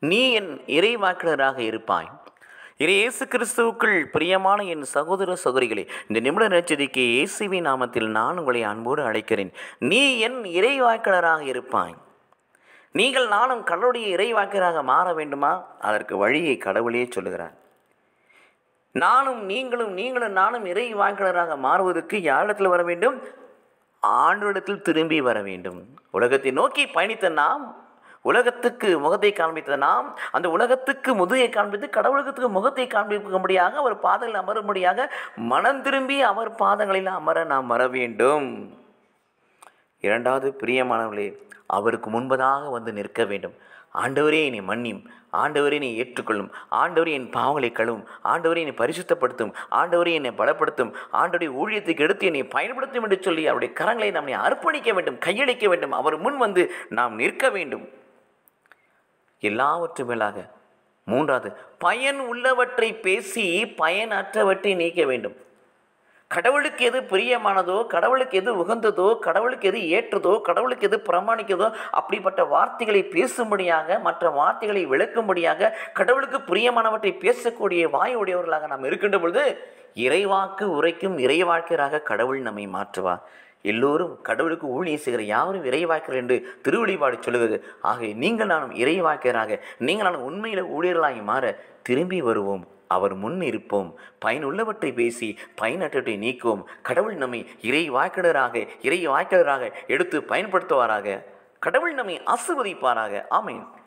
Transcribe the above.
நீ என் இறைவாக்கினராக இருப்பாய் இறை இயேசு கிறிஸ்துவுக்குள் பிரியமான என் சகோதர சகோதரிகளே இந்த நிமிட நச்சதிக்கு இயேசுவின் நாமத்தில் நான் உங்களை அன்போடு அழைக்கிறேன் நீ என் இறைவாக்கினராக இருப்பாய் நீங்கள் நானும் கடவுளுடைய இறைவாக்கினராக மாற வேண்டுமா அதற்கு வழியை கடவுளே சொல்லுகிறார் நானும் நீங்களும் நீங்களும் நானும் இறை வாக்கினராக மாறுவதற்கு யாரிடத்தில் வர வேண்டும் ஆண்டவரிடத்தில் திரும்பி வர வேண்டும் உலகத்தை நோக்கி பயணித்த நாம் உலகத்துக்கு முகத்தை காண்பித்த நாம் அந்த உலகத்துக்கு முதுகை காண்பித்து கடவுளுக்கு முகத்தை காண்பிக்கும்படியாக அவர் பாதங்களில் அமரும்படியாக மனம் திரும்பி அவர் பாதங்களில் அமர நாம் வர வேண்டும் இரண்டாவது பிரியமானவர்களே அவருக்கு முன்பதாக வந்து நிற்க வேண்டும் ஆண்டவரே என்னை மன்னியும் ஆண்டவரே என்னை ஏற்றுக்கொள்ளும் ஆண்டவரே என் பாவங்களை கழுவும் ஆண்டவரே என்னை பரிசுத்தப்படுத்தும் ஆண்டவரே என்னை பலப்படுத்தும் ஆண்டவருடைய ஊழியத்துக்கு எடுத்து என்னை பயன்படுத்தும் என்று சொல்லி அவருடைய கரங்களை நம்மை அர்ப்பணிக்க வேண்டும் கையளிக்க வேண்டும் அவர் முன் வந்து நாம் நிற்க வேண்டும் எல்லாவற்றும் மேலாக மூன்றாவது பயன் உள்ளவற்றை பேசி பயனற்றவற்றை நீக்க வேண்டும் கடவுளுக்கு எது பிரியமானதோ கடவுளுக்கு எது உகந்ததோ கடவுளுக்கு எது ஏற்றதோ கடவுளுக்கு எது பிரமாணிக்கதோ அப்படிப்பட்ட வார்த்தைகளை பேசும்படியாக மற்ற வார்த்தைகளை விளக்கும்படியாக கடவுளுக்கு பிரியமானவற்றை பேசக்கூடிய வாய் உடையவர்களாக நாம் இருக்கின்ற பொழுது இறைவாக்கு உரைக்கும் இறைவாக்கியராக கடவுள் நம்மை மாற்றுவார் எல்லோரும் கடவுளுக்கு ஊழியம் செய்கிற யாவரும் இறைவாக்கியர் என்று திருவழிபாடு சொல்லுகிறது ஆக நீங்கள் நானும் இறைவாக்கியராக நீங்கள் நானும் உண்மையில் ஊழியர்களாகி மாற திரும்பி வருவோம் அவர் முன் இருப்போம் பயனுள்ளவற்றை பேசி பயனற்றவற்றை நீக்குவோம் கடவுள் நம்மை இறை வாக்கினராக இறை வாக்கினராக எடுத்து பயன்படுத்துவாராக கடவுள் நம்மை ஆசிர்வதிப்பாராக ஆமேன்